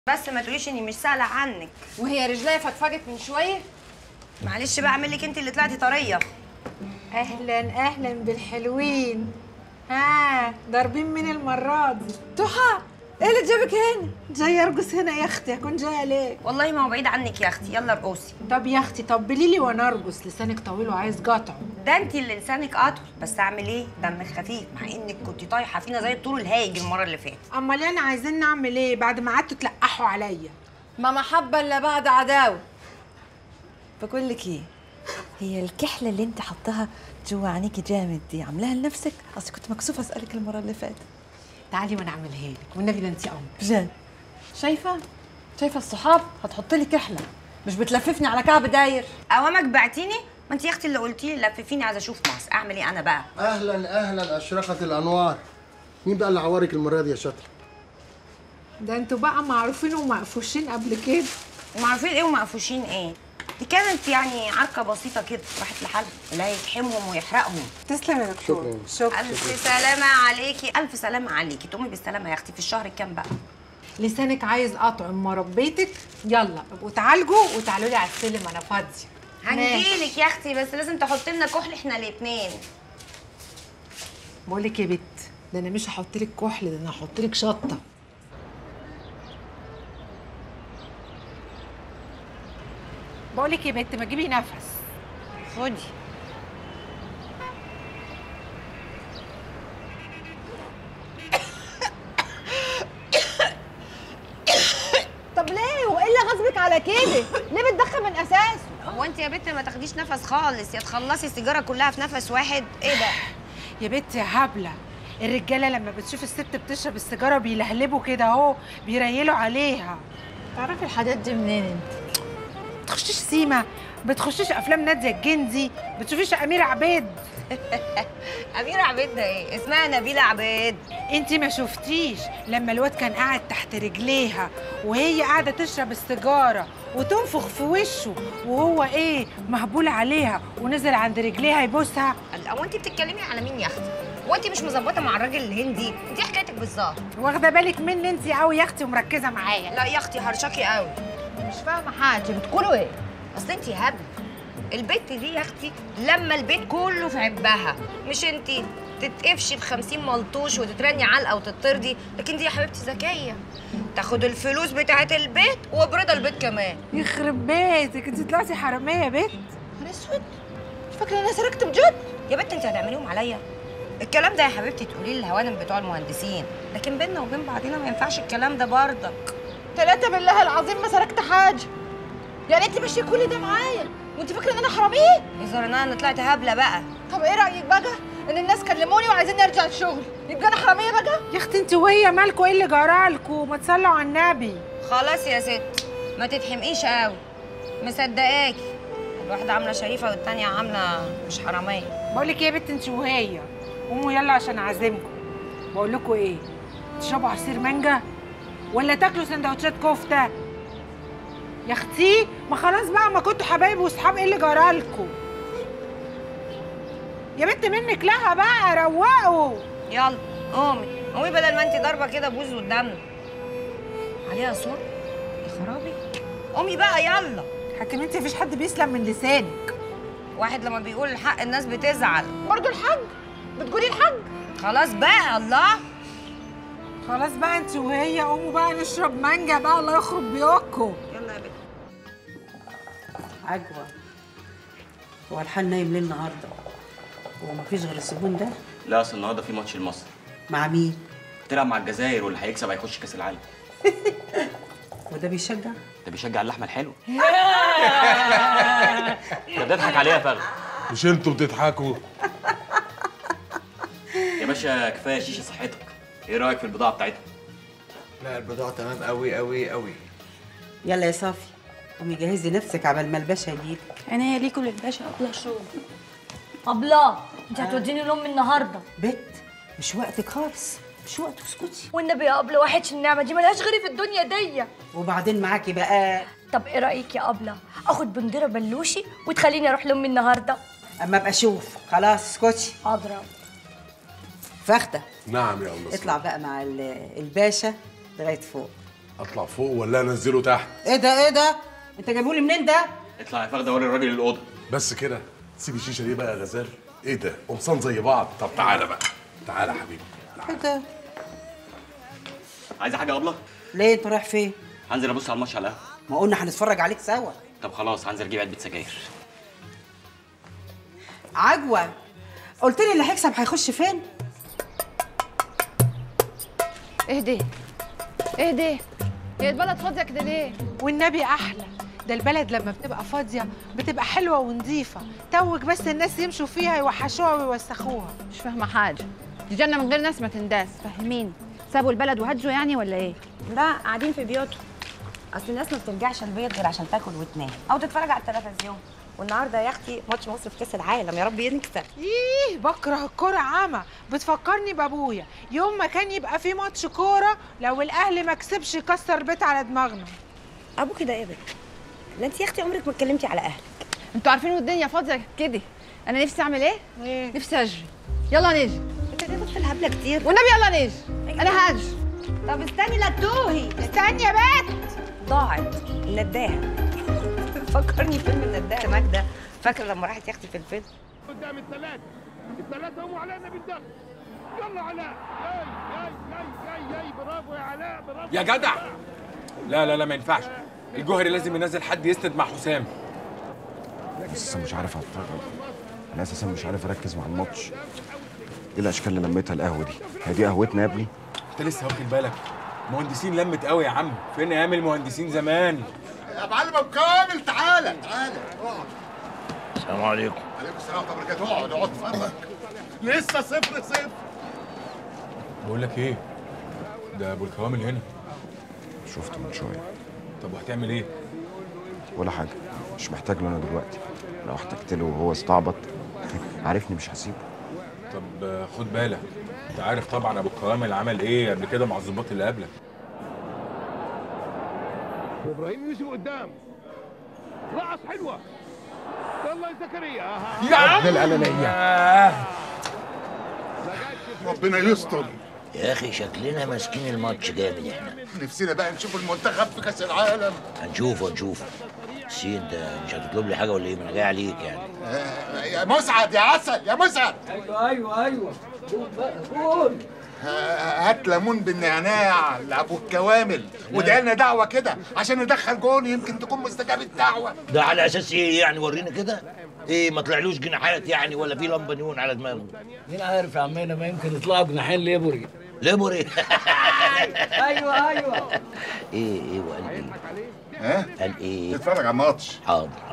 بس ما تقوليش اني مش سائله عنك وهي رجليها فضفضت من شويه معلش بقى اعمل لك انت اللي طلعتي طريه اهلا اهلا بالحلوين ها ضاربين من المره دي تحى ايه اللي جابك هنا جايه ارقص هنا يا اختي اكون جايه ليه والله ما هو بعيد عنك يا اختي يلا ارقصي طب يا اختي طبلي لي وانا ارقص لسانك طويل وعايز قطعه ده انت اللي لسانك اطول بس اعمل ايه دمك خفيف مع انك كنت طايحه فينا زي الطول الهايج المره اللي فاتت امال انا عايزين نعمل ايه بعد ما قعدتوا تلقحوا عليا ما محبة الا بعد عداوة بقول لك ايه هي الكحلة اللي انت حطها جوا عينيكي جامد دي عاملاها لنفسك؟ اصل كنت مكسوفة اسألك المرة اللي فاتت تعالي وانا اعملها لك والنبي ده انت امر بجد شايفة؟ شايفة الصحاب هتحط لي كحلة مش بتلففني على كعب داير اوامك بعتيني ما انت يا اختي اللي قلتي لي لففيني عايزه اشوف مصر اعمل ايه انا بقى اهلا اهلا اشرقت الانوار مين بقى اللي عوارك المره دي يا شاطر ده انتوا بقى معروفين ومقفوشين قبل كده ومعرفين ايه ومقفوشين ايه دي كانت يعني عركه بسيطه كده راحت لحالها اللي هيفحمهم ويحرقهم تسلم يا دكتور شكرا الف سلامه عليكي الف سلامه عليكي تقومي بالسلامه يا اختي في الشهر الكام بقى لسانك عايز قطع اما ربيتك يلا ابقوا تعالجوا وتعالوا لي على السلم انا فاضيه هنجيلك يا اختي بس لازم تحط لنا كحل احنا الاثنين بقول لك يا بت ده انا مش هحط لك كحل ده انا هحط لك شطه بقول لك يا بت ما تجيبي نفس خدي طب ليه؟ وايه اللي غصبك على كده؟ ليه بتدخل من اساسه؟ هو انت يا بت ما تاخديش نفس خالص يا تخلصي السيجاره كلها في نفس واحد ايه ده يا بت يا هبله الرجاله لما بتشوف الست بتشرب السيجاره بيلهلبوا كده اهو بيريلوا عليها تعرفي الحاجات دي منين انت؟ بتخشيش سيما بتخشيش افلام ناديه الجندي بتشوفيش امير عبيد اميره عبيد ده ايه اسمها نبيله عبيد انت ما شفتيش لما الواد كان قاعد تحت رجليها وهي قاعده تشرب السيجاره وتنفخ في وشه وهو ايه مهبول عليها ونزل عند رجليها يبوسها هو انت بتتكلمي على مين يا اختي هو انت مش مظبطه مع الراجل الهندي انت إيه حكايتك بالظبط واخده بالك مني انت قوي يا اختي ومركزه معايا لا يا اختي هرشكي قوي مش فاهمة حاجة بتقولوا ايه؟ اصل انت هبل البت دي يا اختي لما البيت كله في عبها مش انت تتقفشي ب 50 ملطوش وتترني علقه وتطردي لكن دي يا حبيبتي ذكيه تاخد الفلوس بتاعت البيت وبرضا البيت كمان يخرب بيتك انت طلعتي حراميه يا بت نهار اسود مش فاكرة انا سرقت بجد؟ يا بنت انت هتعمليهم عليا الكلام ده يا حبيبتي تقوليه للهوانم بتوع المهندسين لكن بينا وبين بعضنا ما ينفعش الكلام ده برضك ثلاثة بالله العظيم ما سرقت حاجة يعني انت ماشية كل ده معايا وانت فاكرة ان انا حرامية؟ يظهر ان انا طلعت هبله بقى طب ايه رأيك بقى ان الناس كلموني وعايزين نرجع الشغل يبقى انا حرامية بقى؟ يا اختي انت وهي مالكوا ايه اللي جرالكوا ما تصلوا على النبي خلاص يا ست ما تتحمقيش قوي مصدقاكي الواحده عامله شريفه والتانيه عامله مش حراميه بقول لك ايه يا بت انت وهي قوموا يلا عشان اعزمكم بقول لكم ايه تشربوا عصير مانجا ولا تاكلوا سندوتشات كفته يا اختي ما خلاص بقى ما كنتوا حبايب واصحاب ايه اللي جرالكوا يا بنت منك لها بقى روقوا يلا قومي قومي بدل ما انت ضاربه كده بوز قدامنا عليها صور يا خرابي قومي بقى يلا حكيم انت مفيش حد بيسلم من لسانك واحد لما بيقول الحق الناس بتزعل برضو الحاج بتقولي الحاج خلاص بقى الله خلاص بقى انت وهي قوموا بقى نشرب مانجا بقى الله يخرب بيوتكم يلا يا بنت عجوة هو الحال نايم ليه النهارده؟ هو مفيش غير الزبون ده؟ لا اصل النهارده في ماتش لمصر مع مين؟ تلعب مع الجزائر واللي هيكسب هيخش كاس العالم وده بيشجع؟ ده بيشجع اللحمه الحلوه ده بيضحك عليها يا فخر مش انتوا بتضحكوا يا باشا كفايه شيشه صحتك ايه رايك في البضاعه بتاعتها لا البضاعة تمام قوي قوي قوي يلا يا صافي قومي جهزي نفسك عبال ما الباشا يجيلك عينيا ليكوا للباشا قبل الشغل أبلة انت هتوديني لأمي النهارده بت مش وقتك خالص مش وقت اسكتي والنبي يا أبلة وحش النعمة دي ملهاش غيري في الدنيا دي وبعدين معاكي بقى طب ايه رأيك يا أبلة اخد بنديرة بلوشي وتخليني اروح لأمي النهارده اما ابقى اشوف خلاص اسكتي حاضرة فخده نعم يا الله اطلع بقى مع ال- الباشا لغايه فوق اطلع فوق ولا انزله تحت ايه ده ايه ده انت جايبهولي منين ده اطلع يا فخده وري الراجل الاوضه بس كده سيب الشيشه دي بقى يا غزال ايه ده قمصان زي بعض طب تعالى بقى تعالى يا حبيبي ايه ده عايزه حاجه ابله ليه انت رايح فين هنزل ابص على الماتش على القهوه ما قلنا هنتفرج عليك سوا طب خلاص هنزل اجيب علبه سجاير عجوه قلت لي اللي هيكسب هيخش فين اهدي اهدي هي البلد فاضيه كده ليه والنبي احلى ده البلد لما بتبقى فاضيه بتبقى حلوه ونظيفه توج بس الناس يمشوا فيها يوحشوها ويوسخوها مش فاهمه حاجه دي جنه من غير ناس ما تنداس فاهمين سابوا البلد وهجوا يعني ولا ايه لا قاعدين في بيوتهم اصل الناس ما بترجعش البيت غير عشان تاكل وتنام او تتفرج على التلفزيون والنهارده يا اختي ماتش مصر في كاس العالم يا رب ينكسب ايه بكره الكرة عامة بتفكرني بابويا يوم ما كان يبقى في ماتش كورة لو الاهلي ما كسبش يكسر بيت على دماغنا ابوكي ده ابن لا انت يا اختي عمرك ما اتكلمتي على اهلك انتوا عارفين والدنيا فاضيه كده انا نفسي اعمل ايه ايه نفسي اجري يلا نجري انت ليه بتطلع هبله كتير والنبي يلا نجري انا هجري طب استني لا تتوهي استني يا بنت ضاعت النداهه فكرني فيلم النداهه ماجده فاكره لما راحت يا اختي في الفيلم قدام الثلاثة الثلاثة هم علينا بالدخل يلا علاء جاي جاي جاي جاي جاي برافو يا علاء برافو يا جدع لا لا لا ما ينفعش الجوهري لازم ينزل حد يسند مع حسام اساسا مش عارف اتفرج انا اساسا مش عارف اركز مع الماتش ايه الاشكال اللي لميتها القهوه دي هي دي قهوتنا يا ابني انت لسه واخد بالك مهندسين لمت قوي يا عم فين ايام المهندسين زمان يا معلم ابو كامل تعالى تعالى اقعد السلام عليكم عليكم السلام ورحمة الله وبركاته اقعد اقعد اتفرج لسه صفر صفر بقول لك ايه ده ابو الكوامل هنا شفته من شويه طب وهتعمل ايه ولا حاجه مش محتاج له انا دلوقتي لو احتجت له وهو استعبط عارفني مش هسيبه طب آه، خد بالك انت عارف طبعا ابو الكوامل عمل ايه قبل كده مع الظباط اللي قبلك وابراهيم يوسف قدام رقص حلوة يلا يا زكريا يا عم الأنانية ربنا يستر يا اخي شكلنا ماسكين الماتش جامد احنا نفسنا بقى نشوف المنتخب في كأس العالم هنشوفه هنشوفه سي انت مش هتطلب لي حاجه ولا ايه ما انا جاي عليك يعني آه، يا مسعد يا عسل يا مسعد ايوه ايوه ايوه قول بقى قول آه، هات ليمون بالنعناع لابو الكوامل وادعي لنا دعوه كده عشان ندخل جون يمكن تكون مستجاب الدعوه ده على اساس ايه يعني ورينا كده ايه ما طلعلوش جناحات يعني ولا في لمبه نيون على دماغه مين عارف يا عمنا ما يمكن يطلعوا جناحين ليبوري ليبوري ايوه ايوه ايه ايه وقال ايه ها قال ايه نتفرج على الماتش حاضر